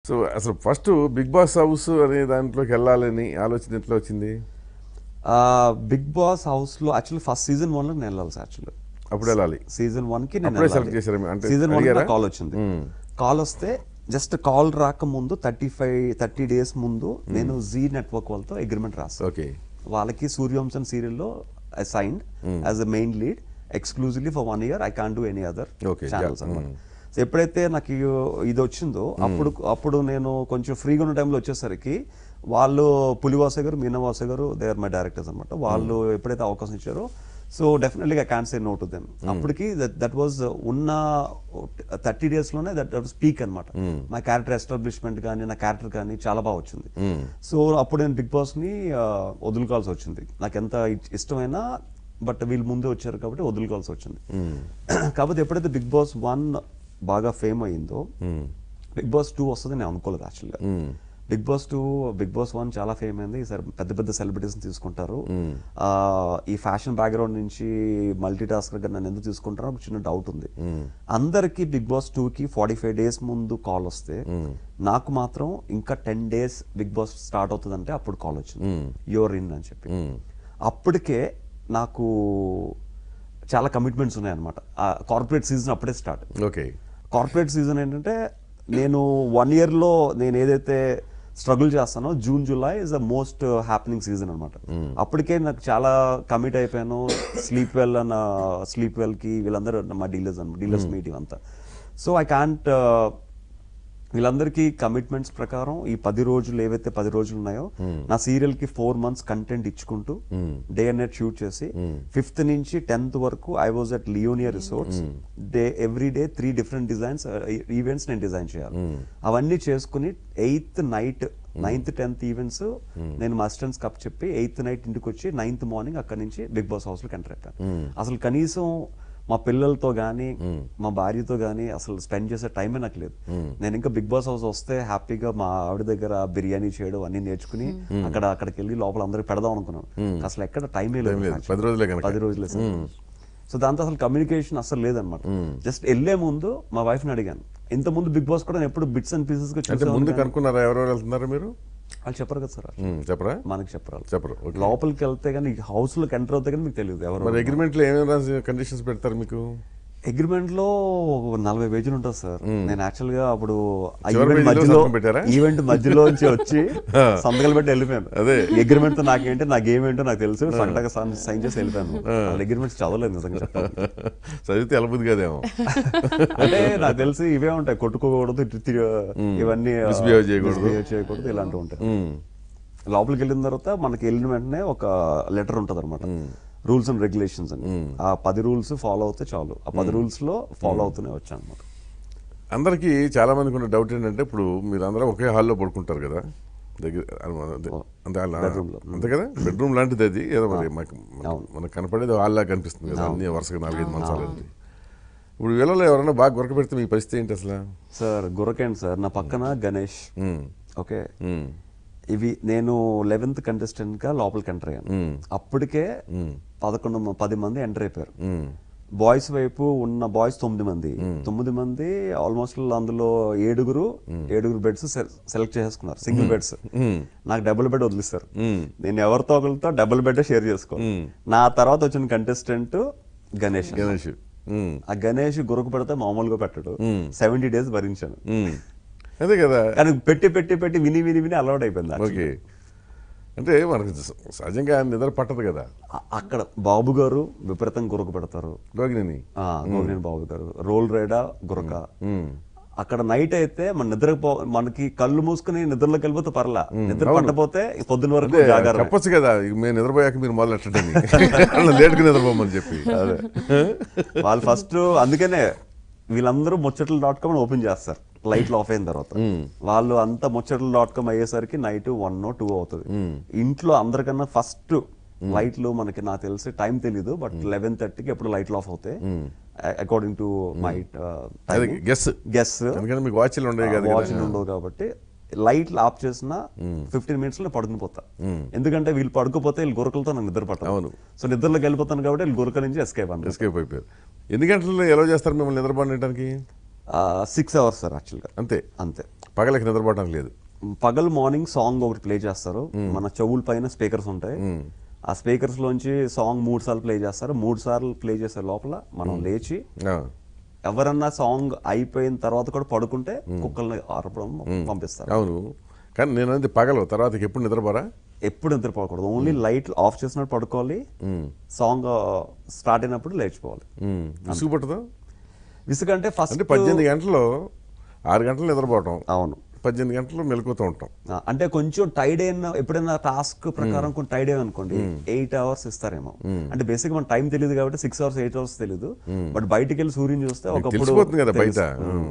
So అసలు first big Boss house అనే దాంట్లోకి వెళ్ళాలని ఆలోచన ఎట్లా వచ్చింది బిగ్ బాస్ హౌస్ లో యాక్చువల్లీ ఫస్ట్ సీజన్ వన్ లో నేను వెళ్ళాలి సార్ యాక్చువల్లీ అప్పుడు వెళ్ళాలి సీజన్ వన్ కి అప్పుడే select చేశారా మీరు? అంటే సీజన్ వన్ అడిగారా? కాల్ వచ్చింది కాల్ వస్తే జస్ట్ కాల్ రాకముందు థర్టీ ఫైవ్ థర్టీ డేస్ ముందు నేను జీ నెట్వర్క్ వాళ్ళతో అగ్రిమెంట్ రాస్తాను ఓకే వాళ్ళకి సూర్యవంశం సీరియల్లో assigned as a main lead exclusively for one year I can do any other Okay, channels yeah. అనమాట సో ఎప్పుడైతే నాకు ఈ- ఇది వచ్చిందో అప్పుడు అప్పుడు నేను కొంచెం ఫ్రీగా ఉన్న టైంలో వచ్చేసరికి వాళ్ళు పులివాస గారు మీనవాస గారు దే ఆర్ మై డైరెక్టర్స్ అనమాట వాళ్ళు ఎప్పుడైతే అవకాశం ఇచ్చారో so definitely I can say no to them అప్పటికి దట్ వాజ్ ఉన్న థర్టీ డేస్ లోనే దట్ వాజ్ పీక్ అనమాట మా క్యారెక్టర్ ఎస్టాబ్లిష్మెంట్ కానీ నా క్యారెక్టర్ కానీ చాలా బాగా వచ్చింది సో అప్పుడు నేను బిగ్ బాస్ ని ఆ, వదులుకోవాల్సి వచ్చింది నాకు ఎంత ఇ- ఇష్టమైనా బట్ వీళ్ళు ముందే వచ్చారు కాబట్టి వదులుకోవాల్సి వచ్చింది కాకపోతే ఎప్పుడైతే బిగ్ బాస్ వన్ బాగా ఫేమ్ అయిందో బిగ్ బాస్ టూ వస్తుంది నేను అనుకోలేదు యాక్చువల్గా Bigg Boss two Bigg Boss one చాలా ఫేమ్ అయింది ఈసారి పెద్ద పెద్ద సెలబ్రిటీస్ తీసుకుంటారు ఆ, ఈ ఫ్యాషన్ బ్యాక్గ్రౌండ్ నుంచి మల్టీ టాస్కర్ నన్ను ఎందుకు తీసుకుంటారో ఒక చిన్న డౌట్ ఉంది అందరికి బిగ్ బాస్ టూ కి ఫార్టీ ఫైవ్ డేస్ ముందు కాల్ వస్తే నాకు మాత్రం ఇంకా ten days Bigg Boss start అవుతుందంటే అప్పుడు కాల్ వచ్చింది యువర్ ఇన్ అని చెప్పి అప్పటికే నాకు చాలా కమిట్మెంట్స్ ఉన్నాయన్నమాట కార్పొరేట్ సీజన్ అప్పుడే స్టార్ట్ ఓకే కార్పొరేట్ సీజన్ ఏంటంటే నేను వన్ ఇయర్లో నేను ఏదైతే స్ట్రగుల్ చేస్తానో June July is the most happening season అనమాట అప్పటికే నాకు చాలా కమిట్ అయిపోయాను స్లీప్ వెల్ అన్న స్లీప్ వెల్కి వీళ్ళందరూ మా డీలర్స్ అనమాట డీలర్స్ మీటింగ్ అంతా సో ఐ కాంట్ వీళ్ళందరికీ కమిట్మెంట్స్ ప్రకారం ఈ పది రోజులు ఏవైతే పది రోజులు ఉన్నాయో నా సీరియల్ కి ఫోర్ మంత్స్ కంటెంట్ ఇచ్చుకుంటూ డే అండ్ నైట్ షూట్ చేసి ఫిఫ్త్ నుంచి టెన్త్ వరకు I was at Leonia resorts day every day three different designs events నేను డిజైన్ చేయాలి అవన్నీ చేసుకుని eighth night ninth tenth events నేను మా అసిస్టెంట్స్ కప్ చెప్పి ఎయిత్ నైట్ ఇంటికి వచ్చి నైన్త్ మార్నింగ్ అక్కడ నుంచి బిగ్ బాస్ హౌస్ లోకి ఎంటర్ అయిపోయాను అసలు కనీసం మా పిల్లలతో గానీ మా భార్యతో గానీ అసలు స్పెండ్ చేసే టైమే నాకు లేదు నేను ఇంకా బిగ్ బాస్ హౌస్ వస్తే హ్యాపీగా మా ఆవిడ దగ్గర బిర్యానీ చేయడం అన్ని నేర్చుకుని అక్కడ అక్కడికి వెళ్ళి లోపల అందరికి పెడదాం అనుకున్నాను అసలు ఎక్కడ టైమే లేదు లేదు. actually. పది రోజులే కనుక. పది రోజులే సార్ సో దాంతో అసలు కమ్యూనికేషన్ అసలు లేదనమాట జస్ట్ వెళ్లే ముందు మా వైఫ్ ని అడిగాను ఇంత ముందు బిగ్ బాస్ కూడా నేను ఎప్పుడు బిట్స్ అండ్ పీసెస్ గా అంటే చూసాను ముందు కనుక్కున్నారా ఎవరెవరు వెళ్తున్నారు మీరు వాళ్ళు చెప్పరు కదా సార్ ఉమ్, చెప్పరా మనకి చెప్పరు వాళ్ళు. చెప్పరు ఓకే. లోపలికి వెళ్తే కానీ హౌస్ లోకి ఎంటర్ అవుతే కానీ మీకు తెలియదు ఎవరు మరి అగ్రిమెంట్ లో ఏమేమి రాసి కండిషన్స్ పెడతారు మీకు అగ్రిమెంట్ లో ఒక నలభై పేజీలు ఉంటుంది సార్ నేను యాక్చువల్ గా అప్పుడు ఆ చివరి ఈవెంట్ పేజీలో మధ్యలో సంతకం పెట్టారా? ఈవెంట్ మధ్యలో నుంచి వచ్చి సంతకాలు పెట్టి వెళ్ళిపోయాను అదే. అగ్రిమెంట్ తో నాకేంటి నా గేమ్ ఏంటో నాకు తెలుసు సంతగా సైన్ చేసి వెళ్ళిపోయాను అగ్రిమెంట్స్ చదవలేదు నిజంగా చెప్పాలి చదివితే వెళ్ళబుద్ది కదేమో అంటే నాకు తెలిసి ఇవే ఉంటాయి కొట్టుకోకూడదు ఇటు తిరిగి ఇవన్నీ Misbehave చేయకూడదు. misbehave చేయకూడదు ఇలాంటివి ఉంటాయి ఉమ్, లోపలికి వెళ్ళిన తర్వాత మనకి వెళ్ళిన వెంటనే ఒక లెటర్ ఉంటుంది అనమాట రూల్స్ అండ్ రెగ్యులేషన్స్ అని ఆ పది రూల్స్ ఫాలో అవుతే చాలు ఆ పది రూల్స్ లో ఫాలో అవుతూనే వచ్చాను అనమాట అందరికీ చాలా మందికి ఉన్న డౌట్ ఏంటంటే ఇప్పుడు మీరు అందరూ ఒకే హాల్లో పడుకుంటారు కదా దగ్గర అదే, అంతే హాల్ అంతే కదా బెడ్రూమ్ లాంటిది అది ఏదో మరి మాకు అవును. మనకు కనపడేది హాల్ లాగా కనిపిస్తుంది కదా అన్ని వరుసగా నాలుగైదు మంచాలు ఉంది ఇప్పుడు వీళ్ళలో ఎవరైనా బాగా గొరక పెడితే మీ పరిస్థితి ఏంటి అసలు సార్ గురకేండి సార్ నా పక్కన గణేష్ ఉమ్, ఓకే ఉమ్, ఇవి నేను లెవెన్త్ కంటెస్టెంట్ గా లోపలికి ఎంటర్ అయ్యాను అప్పటికే పదకొండు మ- పది మంది ఎంటర్ అయిపోయారు ఉమ్, బాయ్స్ వైపు ఉన్న బాయ్స్ తొమ్మిది మంది తొమ్మిది మంది ఆల్మోస్ట్ అందులో ఏడుగురు ఏడుగురు బెడ్స్ సెలెక్ట్ చేసుకున్నారు సింగిల్ బెడ్స్ నాకు డబుల్ బెడ్ వదిలిస్తారు ఉమ్, నేను ఎవరితో ఒకరితో డబుల్ బెడ్ షేర్ చేసుకోవాలి నా తర్వాత వచ్చిన కంటెస్టెంట్ గణేష్ గణేష్ ఉమ్, ఆ గణేష్ గురకు పెడితే మామూలుగా పెట్టడు సెవెంటీ డేస్ భరించాను ఉమ్. అదే కదా కానీ పెట్టి పెట్టి పెట్టి విని విని విని అలవాటు అయిపోయింది actually. ఓకే అంటే మనకు స- సహజంగా నిద్ర పట్టదు కదా అ- అక్కడ బాబు గారు విపరీతంగా గురక పెడతారు రోగిణిని ఆ, గోవినేని బాబు గారు రోల్ రైడా గురక అక్కడ నైట్ అయితే మన నిద్రపో మనకి కళ్ళు మూసుకుని నిద్రలోకి వెళ్ళిపోతే పర్లా నిద్ర పట్టపోతే పొద్దున వరకు అదే, జాగారం చెప్పొచ్చు కదా ఇక మేము నిద్రపోయాక మీరు మొదలు ఎట్టండి లేట్గా నిద్రపోమని చెప్పి అదే వాళ్ళు ఫస్ట్ అందుకనే వీళ్ళందరూ ముచ్చట్లు డాట్ కామ్ ఓపెన్ చేస్తారు లైట్లు ఆఫ్ అయిన తర్వాత వాళ్ళు అంతా ముచ్చట్లు డాట్ కామ్ అయ్యేసరికి నైట్ వన్ టూ అవుతుంది ఇంట్లో అందరికన్నా ఫస్ట్ లైట్లు మనకి నాకు తెలిసి టైం తెలీదు బట్ లెవెన్ థర్టీకి ఎప్పుడు లైట్లు ఆఫ్ అవుతాయి అకార్డింగ్ టు మై అది గెస్ గెస్ ఎందుకంటే మీకు వాచ్లు ఉండేవి కదా వాచ్ ఉండవు కాబట్టి లైట్లు ఆఫ్ చేసిన ఫిఫ్టీన్ మినిట్స్ లో పడుకుని పోతా ఎందుకంటే వీళ్ళు పడుకోపోతే వీళ్ళు గురకలతో నాకు నిద్ర పట్టాలి అవును. సో నిద్రలోకి వెళ్ళిపోతాను కాబట్టి వీళ్ళు గురక నుంచి ఎస్కేప్ అన్న ఎస్కేప్ అయిపోయారు ఎన్ని గంటల్లో ఎలా చేస్తారు మిమ్మల్ని నిద్రపోవడానికి సిక్స్ అవర్స్ సార్ యాక్చువల్గా అంతే అంతే పగలకి నిద్రపోవడానికి లేదు పగలు మార్నింగ్ సాంగ్ ఒకటి ప్లే చేస్తారు మన చెవుల పైన స్పీకర్స్ ఉంటాయి ఆ స్పీకర్స్ లోంచి సాంగ్ మూడు సార్లు ప్లే చేస్తారు మూడు సార్లు ప్లే చేసే లోపల మనం లేచి ఆ, ఎవరన్నా సాంగ్ అయిపోయిన తర్వాత కూడా పడుకుంటే కుక్కల్ని ఆరపడం పంపిస్తారు అవును కానీ నేను అనేది పగలు తర్వాత ఎప్పుడు నిద్రపోరా ఎప్పుడు నిద్రపోకూడదు ఓన్లీ లైట్ ఆఫ్ చేసినప్పుడు పడుకోవాలి సాంగ్ స్టార్ట్ అయినప్పుడు లేచిపోవాలి ఉమ్, విసుగు పట్టదు విసుగంటే ఫస్ట్ అంటే పద్దెనిమిది గంటల్లో ఆరు గంటలు నిద్రపోవటం అవును పద్దెనిమిది గంటలు మెలుకుతూ ఉంటాం ఆ, అంటే కొంచెం టైడ్ అయిన ఎప్పుడైనా టాస్క్ ప్రకారం కొంచెం టైడ్ అయ్యి అనుకోండి ఎయిట్ అవర్స్ ఇస్తారేమో అంటే బేసిక్ మన టైం తెలియదు కాబట్టి సిక్స్ అవర్స్ ఎయిట్ అవర్స్ తెలియదు బట్ బయటికి వెళ్ళి సూర్యుని చూస్తే ఒకప్పుడు తెలిసిపోతుంది కదా బయట.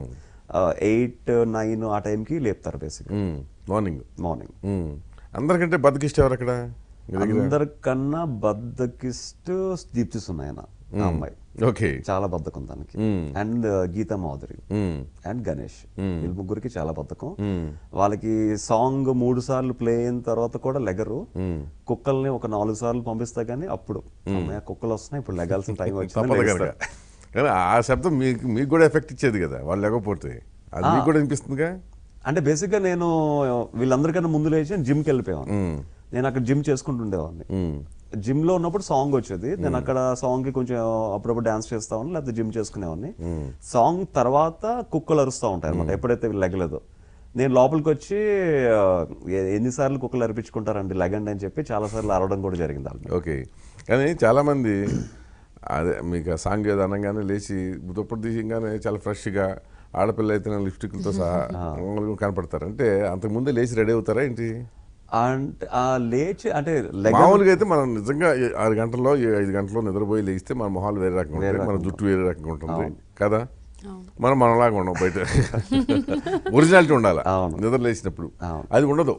ఎయిట్ నైన్ ఆ టైంకి లేపుతారు basic um, morning morning um. అందరికంటే బతికిస్తే ఎవరు అక్కడ మీ దగ్గర అందరికన్నా బద్దకిస్ట్ దీప్తి సున్నాయన ఆ అమ్మాయి ఓకే చాలా బద్ధకం తనకి and Geetha Madhuri um, and Ganesh వీళ్ళ ముగ్గురికి చాలా బద్ధకం వాళ్ళకి సాంగ్ మూడు సార్లు ప్లే అయిన తర్వాత కూడా లెగరు కుక్కల్ని ఒక నాలుగు సార్లు పంపిస్తా కానీ అప్పుడు అమ్మాయి కుక్కలు వస్తున్నాయి ఇప్పుడు లెగాల్సిన టైం తప్పదు వచ్చింది కనుక కానీ ఆ శబ్దం మీకు మీకు కూడా ఎఫెక్ట్ ఇచ్చేది కదా వాళ్ళు లేకపోతే అది మీకు కూడా అనిపిస్తుందిగా అంటే బేసిక్ గా నేను వీళ్ళందరికన్నా ముందు లేచి జిమ్కి వెళ్ళిపోయాను నేను అక్కడ జిమ్ చేసుకుంటుండేవాడిని జిమ్ లో ఉన్నప్పుడు సాంగ్ వచ్చేది నేను అక్కడ సాంగ్ కి కొంచెం అప్పుడప్పుడు డాన్స్ చేస్తాను లేకపోతే జిమ్ చేసుకునేవాడిని సాంగ్ తర్వాత కుక్కలు అరుస్తూ ఉంటాయి అనమాట ఎప్పుడైతే వీళ్ళు లెగలేదో నేను లోపలికి వచ్చి ఆ, ఎ- ఎన్నిసార్లు కుక్కలు అరిపించుకుంటారండి లెగండి అని చెప్పి చాలా సార్లు అరవడం కూడా జరిగింది వాళ్ళని ఓకే కానీ చాలామంది అదే మీకు ఆ సాంగ్ ఏదో అనగానే లేచి దుప్పటి తీయంగానే చాలా ఫ్రెష్గా ఆడపిల్ల అయితే లిప్స్టిక్లతో సహా కనపడతారు అంటే అంతకుముందే లేచి రెడీ అవుతారా ఏంటి అంటే ఆ లేచి అంటే లెగ మామూలుగా అయితే మనం నిజంగా ఏ- ఆరు గంటల్లో ఏ ఐదు గంటల్లో నిద్రపోయి లేస్తే మన మొహాలు వేరే రకంగా ఉంటాయి మన జుట్టు వేరే రకంగా ఉంటుంది కదా మనం మనలాగా ఉండం బయట ఒరిజినాలిటీ ఉండాలి అవును. నిద్ర లేచినప్పుడు అవును. అది ఉండదు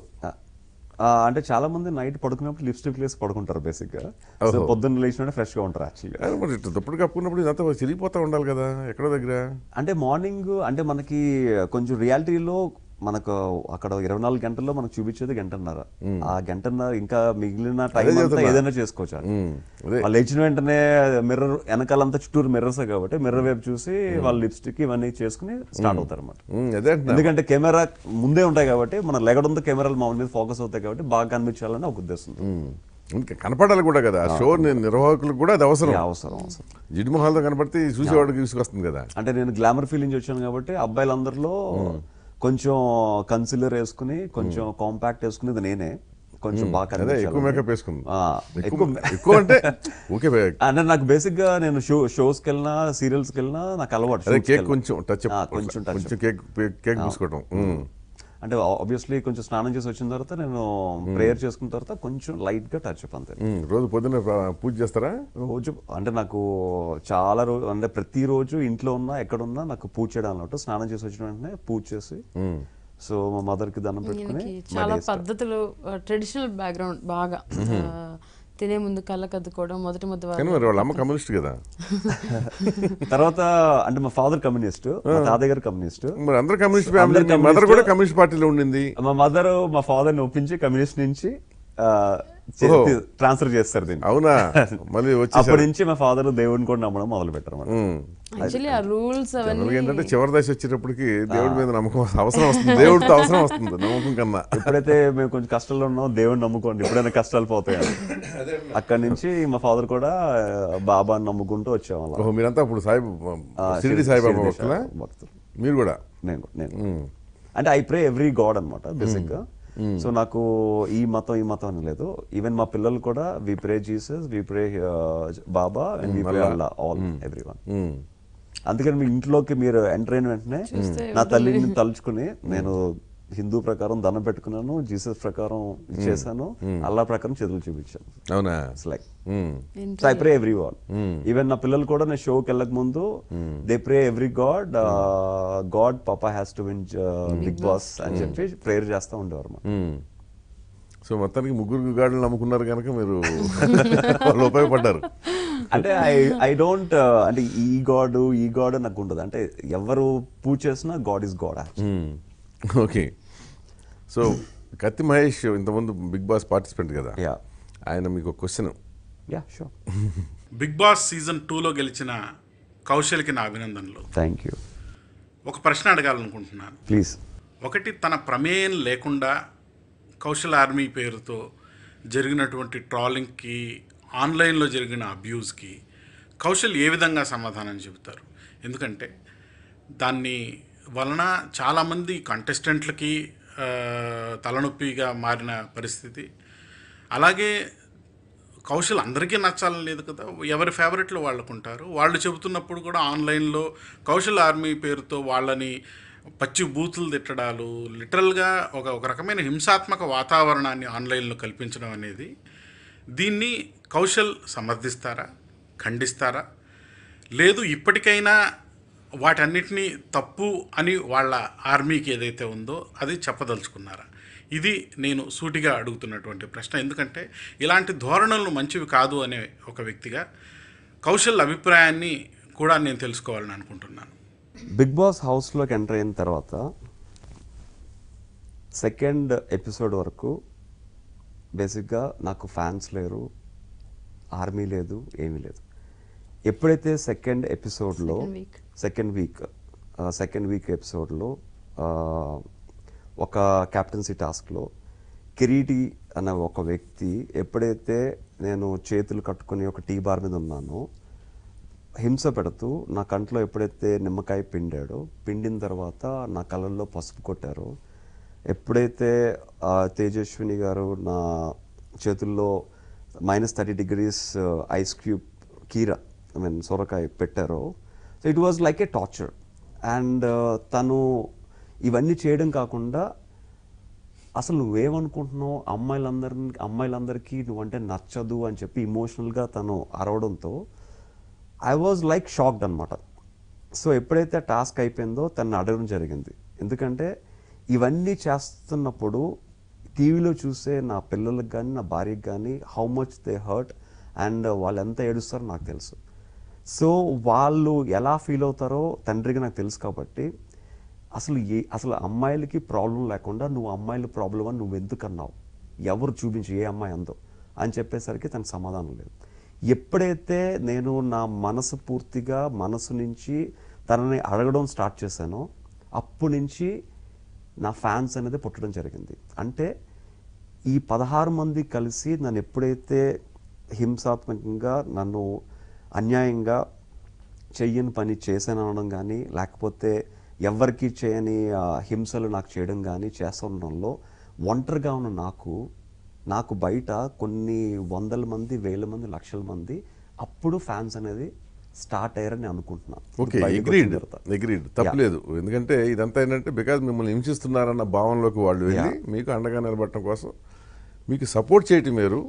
ఆ, అంటే చాలా మంది నైట్ పడుకున్నప్పుడు లిప్స్టిక్ వేసి పడుకుంటారు బేసిక్ గా సో పొద్దున్న లేచిన ఫ్రెష్ గా ఉంటారు యాక్చువల్గా కానీ మరి ఇట్లా దుప్పటి కప్పుకున్నప్పుడు ఇదంతా చిరిగిపోతా ఉండాలి కదా ఎక్కడో దగ్గర అంటే మార్నింగ్ అంటే మనకి కొంచెం రియాలిటీలో మనకు అక్కడ ఇరవై నాలుగు గంటల్లో మనకు చూపించేది గంటన్నర ఆ గంటన్నర ఇంకా మిగిలిన టైం అంతా చెబుతున్నా. ఏదైనా చేసుకోవచ్చు ఆడ. ఉమ్, అదే వాళ్ళు లేచిన వెంటనే మిర్రర్ వెనకాలంతా చుట్టూరు మిర్రర్స్ కాబట్టి మిర్రర్ వైపు చూసి వాళ్ళ లిప్స్టిక్ ఇవన్నీ చేసుకుని స్టార్ట్ అవుతారు అనమాట ఉమ్, అదే అంటున్నా ఎందుకంటే కెమెరా ముందే ఉంటాయి కాబట్టి మన లెగడంతో కెమెరాలు మా మీద ఫోకస్ అవుతాయి కాబట్టి బాగా కనిపించాలని ఒక ఉద్దేశం ఉమ్, ఇంకా కనపడాలి కూడా కదా ఆ షో ని- నిర్వాహకులకు కూడా అది అవసరం అవసరం అవసరం జిడ్డు మొహాలతో కనపడితే ఈ చూసేవాడికి తీసుకొస్తుంది కదా అంటే నేను గ్లామర్ ఫీల్ నుంచి వచ్చాను కాబట్టి అబ్బాయిలందరిలో కొంచెం కన్సిలర్ వేసుకుని కొంచెం కాంపాక్ట్ వేసుకునేది నేనే కొంచెం బాగా అదే కనిపించాలని. ఎక్కువ మేకప్ వేసుకుంది ఆ, ఎక్కువ ఎక్కువ ఎక్కువ అంటే ఓకే అంటే నాకు బేసిక్ గా నేను షో షోస్కి వెళ్ళినా సీరియల్స్కి వెళ్ళినా నాకు అలవాటు అదే shoots కి కేక్ వెళ్ళినా. కొంచెం టచ్ ఆ, కొంచెం touch కొంచెం కేక్ కేక్ పూసుకోవటం ఉమ్. అంటే ఆబ్వియస్లీ కొంచెం స్నానం చేసి వచ్చిన తర్వాత నేను ప్రేయర్ చేసుకున్న తర్వాత కొంచెం లైట్ గా టచ్ అప్ అంతే ఉమ్, రోజు పొద్దున్న ప్ర- పూజ చేస్తారా రోజు అంటే నాకు చాలా రోజు అంటే ప్రతిరోజు ఇంట్లో ఉన్నా ఎక్కడ ఉన్నా నాకు పూజ చేయడం అన్నట్టు స్నానం చేసి వచ్చిన వెంటనే పూజ చేసి సో మా మదర్ కి దండం పెట్టుకుని ఈయనకి చాలా పద్ధతులు ట్రెడిషనల్ బ్యాక్గ్రౌండ్ బాగా ఆ, తినే ముందు కళ్ళ కద్దుకోవడం మొదటి ముద్ద కానీ మరి వాళ్ళ అమ్మ కమ్యూనిస్ట్ కదా తర్వాత అంటే మా ఫాదర్ కమ్యూనిస్ట్ మా తాతయ్య గారు కమ్యూనిస్ట్ మరి అందరు కమ్యూనిస్ట్ ఫ్యామిలీ అందరు మదర్ communist. కూడా కమ్యూనిస్ట్ పార్టీలో ఉండింది మా మదర్ మా ఫాదర్ ని ఒప్పించి కమ్యూనిస్ట్ నుంచి ఓహో. ట్రాన్స్ఫర్ చేస్తారు దీన్ని అవునా మళ్ళీ వచ్చి అప్పటి నుంచి మా ఫాదర్ దేవుడిని కూడా నమ్మడం మొదలు పెట్టారు అన్నమాట. యాక్చువల్లీ ఆ రూల్స్ అవన్నీ ఏంటంటే చివరి దశ వచ్చేటప్పటికి దేవుడి మీద నమ్మకం అవసరం వస్తుంది దేవుడితో అవసరం వస్తుంది నమ్మకం కన్నా ఎప్పుడైతే మేము కొంచెం కష్టాల్లో ఉన్నాం దేవుడిని నమ్ముకోండి ఎప్పుడైనా కష్టాలు పోతాయని అక్కడి నుంచి మా ఫాదర్ కూడా బాబాని నమ్ముకుంటూ వచ్చాం అలా ఓహో మీరంతా ఇప్పుడు సాయి ఆ, షిరిడి సాయిబాబా షిరిడి భక్తులా సాయిబాబా భక్తులు. మీరు కూడా నేను నేను అంటే ఐ ప్రే ఎవ్రీ గాడ్ అనమాట బేసిక్ గా సో నాకు ఈ మతం ఈ మతం అని లేదు ఈవెన్ మా పిల్లలు కూడా we pray Jesus we pray Baba and we pray Allah all everyone um. అందుకని మీ ఇంట్లోకి మీరు ఎంటర్ అయిన వెంటనే నా తల్లిని తలుచుకుని నేను హిందూ ప్రకారం దండం పెట్టుకున్నాను జీసస్ ప్రకారం చేశాను అల్లా ప్రకారం చేతులు చూపించాను అవునా it's like um. So I pray everyone even నా పిల్లలు కూడా నేను షోకి వెళ్ళక ముందు they pray every god god పాపా has to win Bigg Boss అని చెప్పి ప్రేయర్ చేస్తూ ఉండేవారు అన్నమాట. ఉమ్. సో మొత్తానికి ముగ్గురు గాడులు నమ్ముకున్నారు కనుక మీరు వాళ్ళు ఉపయోగపడ్డారు అంటే ఐ ఐ డోంట్ అంటే ఈ గాడ్ ఈ గాడ్ నాకు ఉండదు అంటే ఎవరు పూజ చేసినా god is god um. Okay so Kathi Mahesh ఇంతకుముందు బిగ్ బాస్ పార్టిసిపెంట్ కదా యా ఆయన మీకు question yeah sure Bigg Boss season టూలో గెలిచిన కౌశల్కి నా అభినందనలు థ్యాంక్ యూ ఒక ప్రశ్న అడగాలనుకుంటున్నాను ప్లీజ్ ఒకటి తన ప్రమేయం లేకుండా కౌశల్ ఆర్మీ పేరుతో జరిగినటువంటి ట్రాలింగ్కి ఆన్లైన్లో జరిగిన అబ్యూస్కి కౌశల్ ఏ విధంగా సమాధానం చెబుతారు ఎందుకంటే దాన్ని వలన చాలామంది కంటెస్టెంట్లకి ఆ, తలనొప్పిగా మారిన పరిస్థితి అలాగే కౌశల్ అందరికీ నచ్చాలని లేదు కదా ఎవరి ఫేవరెట్లు వాళ్ళకు ఉంటారు వాళ్ళు చెబుతున్నప్పుడు కూడా ఆన్లైన్లో కౌశల్ ఆర్మీ పేరుతో వాళ్ళని పచ్చి బూతులు తిట్టడాలు లిటరల్గా ఒక ఒక రకమైన హింసాత్మక వాతావరణాన్ని ఆన్లైన్లో కల్పించడం అనేది దీన్ని కౌశల్ సమర్థిస్తారా ఖండిస్తారా లేదు ఇప్పటికైనా వాటన్నిటినీ తప్పు అని వాళ్ళ ఆర్మీకి ఏదైతే ఉందో అది చెప్పదలుచుకున్నారా ఇది నేను సూటిగా అడుగుతున్నటువంటి ప్రశ్న ఎందుకంటే ఇలాంటి ధోరణులు మంచివి కాదు అనే ఒక వ్యక్తిగా కౌశల్ అభిప్రాయాన్ని కూడా నేను తెలుసుకోవాలని అనుకుంటున్నాను బిగ్ బాస్ హౌస్లోకి ఎంటర్ అయిన తర్వాత సెకండ్ ఎపిసోడ్ వరకు బేసిక్గా నాకు ఫ్యాన్స్ లేరు ఆర్మీ లేదు ఏమీ లేదు ఎప్పుడైతే సెకండ్ ఎపిసోడ్లో Second week. Second week second week ఎపిసోడ్లో ఒక క్యాప్టెన్సీ టాస్క్లో కిరీటి అనే ఒక వ్యక్తి ఎప్పుడైతే నేను చేతులు కట్టుకుని ఒక టీ బార్ మీద ఉన్నానో హింస పెడుతూ నా కంట్లో ఎప్పుడైతే నిమ్మకాయ పిండాడో పిండిన తర్వాత నా కళ్ళల్లో పసుపు కొట్టారో ఎప్పుడైతే ఆ, తేజస్విని గారు నా చేతుల్లో minus thirty degrees ice cube కీర ఐ మీన్ సొరకాయ పెట్టారో so it was like a torture and తను ఇవన్నీ చేయడం కాకుండా అసలు నువ్వేమనుకుంటున్నావు అమ్మాయిలందరినీ అమ్మాయిలందరికీ నువ్వంటే నచ్చదు అని చెప్పి ఇమోషనల్గా తను అరవడంతో ఐ వాజ్ లైక్ షాక్డ్ అనమాట సో ఎప్పుడైతే టాస్క్ అయిపోయిందో తను అడగడం జరిగింది ఎందుకంటే ఇవన్నీ చేస్తున్నప్పుడు టీవీలో చూసే నా పిల్లలకు కానీ నా భార్యకి కానీ how much they hurt and వాళ్ళు ఎంత ఏడుస్తారో నాకు తెలుసు సో వాళ్ళు ఎలా ఫీల్ అవుతారో తండ్రికి నాకు తెలుసు కాబట్టి అసలు ఏ అసలు అమ్మాయిలకి ప్రాబ్లం లేకుండా నువ్వు అమ్మాయిల ప్రాబ్లం అని నువ్వు ఎందుకు అన్నావు ఎవరు చూపించు ఏ అమ్మాయి అందో అని చెప్పేసరికి తనకు సమాధానం లేదు ఎప్పుడైతే నేను నా మనసు పూర్తిగా మనసు నుంచి తనని అడగడం స్టార్ట్ చేశానో అప్పటి నుంచి నా ఫ్యాన్స్ అనేది పుట్టడం జరిగింది అంటే ఈ పదహారు మంది కలిసి నన్ను ఎప్పుడైతే హింసాత్మకంగా నన్ను అన్యాయంగా చెయ్యని పని చేశాను అనడం కానీ లేకపోతే ఎవరికి చేయని ఆ, హింసలు నాకు చేయడం కానీ చేస్తుండడంలో ఒంటరిగా ఉన్న నాకు నాకు బయట కొన్ని వందల మంది వేల మంది లక్షల మంది అప్పుడు ఫ్యాన్స్ అనేది స్టార్ట్ అయ్యారని అనుకుంటున్నాను ఓకే బయటకు వచ్చిన ఎగ్రీడ్ తర్వాత. ఎగ్రీడ్ తప్పలేదు ఎందుకంటే ఇదంతా ఏంటంటే బికాజ్ మిమ్మల్ని హింసిస్తున్నారన్న భావనలోకి వాళ్ళు వెళ్ళి మీకు అండగా నిలబడటం కోసం మీకు సపోర్ట్ చేయటం వేరు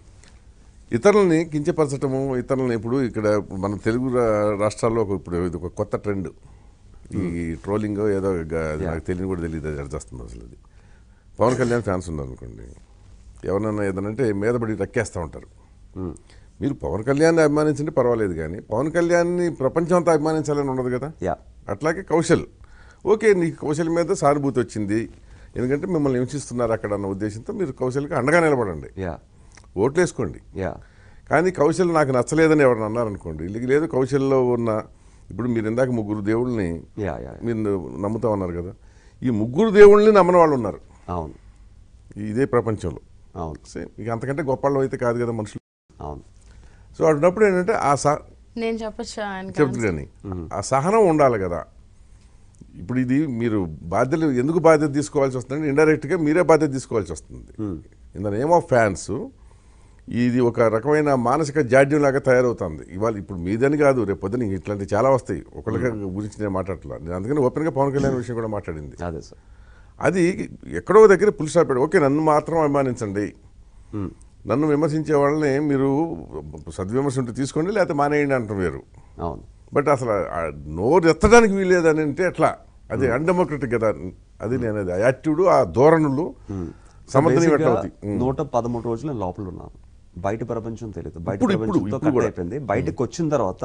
ఇతరులని కించపరచటము ఇతరులని ఇప్పుడు ఇక్కడ మన తెలుగు రా- రాష్ట్రాల్లో ఒక ఇప్పుడు ఇది ఒక కొత్త ట్రెండ్ ఈ ట్రోలింగ్ ఏదో గ- అది నాకు తెలియని కూడా తెలియదు అది చేస్తుంది అసలు అది పవన్ కళ్యాణ్ ఫ్యాన్స్ ఉన్నారు అనుకోండి ఎవరన్నా ఏదనంటే మీద పడి రక్కేస్తూ ఉంటారు మీరు పవన్ కళ్యాణ్ని అభిమానించండి పర్వాలేదు కానీ పవన్ కళ్యాణ్ని ప్రపంచం అంతా అభిమానించాలని ఉండదు కదా యా అట్లాగే కౌశల్ ఓకే నీకు కౌశల్ మీద సానుభూతి వచ్చింది ఎందుకంటే మిమ్మల్ని హింసిస్తున్నారు అక్కడ అన్న ఉద్దేశంతో మీరు కౌశల్కి అండగా నిలబడండి యా ఓట్లు వేసుకోండి యా కానీ కౌశల్ నాకు నచ్చలేదని ఎవరైనా అన్నారనుకోండి ఇది లేదు కౌశల్లో ఉన్న ఇప్పుడు మీరు ఇందాక ముగ్గురు దేవుళ్ళని యా యా మీరు నమ్ముతా ఉన్నారు కదా ఈ ముగ్గురు దేవుళ్ళని నమ్మని వాళ్ళు ఉన్నారు అవును ఇదే ప్రపంచంలో అవును సేమ్ ఇక అంతకంటే గొప్పళ్ళు అయితే కాదు కదా మనుషులు అవును సో అటున్నప్పుడు ఏంటంటే ఆ సా నేను చెప్పచ్చా ఆయనకి చెప్తుంది కానీ ఆ సహనం ఉండాలి కదా ఇప్పుడు ఇది మీరు బాధ్యతలు ఎందుకు బాధ్యత తీసుకోవాల్సి వస్తుందంటే ఇండైరెక్ట్గా మీరే బాధ్యత తీసుకోవాల్సి వస్తుంది in the name of fans ఇది ఒక రకమైన మానసిక జాడ్యం లాగా తయారవుతుంది ఇవాళ ఇప్పుడు మీదని కాదు రేపు పొద్దున ఇట్లాంటివి చాలా వస్తాయి ఒకళ్ళకి గురించి నేను మాట్లాడట్లా నేను అందుకని ఓపెన్గా పవన్ కళ్యాణ్ విషయం కూడా మాట్లాడింది అదే సార్ అది ఎక్కడో దగ్గర పులి స్టాప్ ఓకే నన్ను మాత్రం అభిమానించండి నన్ను విమర్శించే వాళ్ళని మీరు సద్విమర్శ ఉంటే తీసుకోండి లేకపోతే మానేయండి అంటారు వేరు అవును బట్ అసలు ఆ నోరు ఎత్తడానికి వీలేదని అంటే ఎట్లా అది అన్డెమోక్రటిక్ కదా అది నేను అది యాటిట్యూడ్ ఆ ధోరణులు సమర్థనీయం ఎట్లా బేసిక్గా అవుతాయి ఉమ్. నూట పదమూడు రోజులు నేను లోపల ఉన్నాను బయట ప్రపంచం తెలియదు బయట ఇప్పుడు- ఇప్పుడు- ప్రపంచంతో ఇప్పుడు కట్ కూడా. అయిపోయింది బయటకు వచ్చిన తర్వాత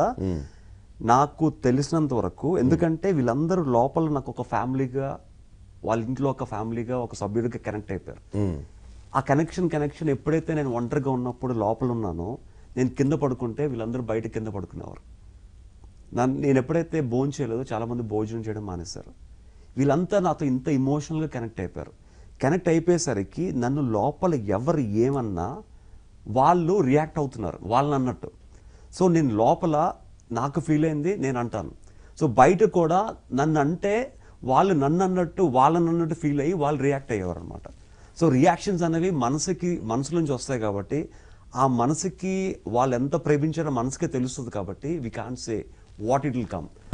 నాకు తెలిసినంత వరకు ఎందుకంటే వీళ్ళందరూ లోపల నాకు ఒక ఫ్యామిలీగా వాళ్ళ ఇంట్లో ఒక ఫ్యామిలీగా ఒక సభ్యుడిగా కనెక్ట్ అయిపోయారు ఆ కనెక్షన్ కనెక్షన్ ఎప్పుడైతే నేను ఒంటరిగా ఉన్నప్పుడు లోపల ఉన్నానో నేను కింద పడుకుంటే వీళ్ళందరూ బయట కింద పడుకునేవారు నన్ను నేను ఎప్పుడైతే భోజనం చేయలేదో చాలా మంది భోజనం చేయడం మానేశారు వీళ్ళంతా నాతో ఇంత ఇమోషనల్గా కనెక్ట్ అయిపోయారు కనెక్ట్ అయిపోయేసరికి నన్ను లోపల ఎవరు ఏమన్నా వాళ్ళు రియాక్ట్ అవుతున్నారు వాళ్ళని అన్నట్టు సో నేను లోపల నాకు ఫీల్ అయింది నేను అంటాను సో బయట కూడా నన్ను అంటే వాళ్ళు నన్ను అన్నట్టు వాళ్ళని అన్నట్టు ఫీల్ అయ్యి వాళ్ళు రియాక్ట్ అయ్యేవారు అనమాట సో రియాక్షన్స్ అనేవి మనసుకి మనసు నుంచి వస్తాయి కాబట్టి ఆ మనసుకి వాళ్ళు ఎంత ప్రేమించారో మనసుకే తెలుస్తుంది కాబట్టి we can say what it will come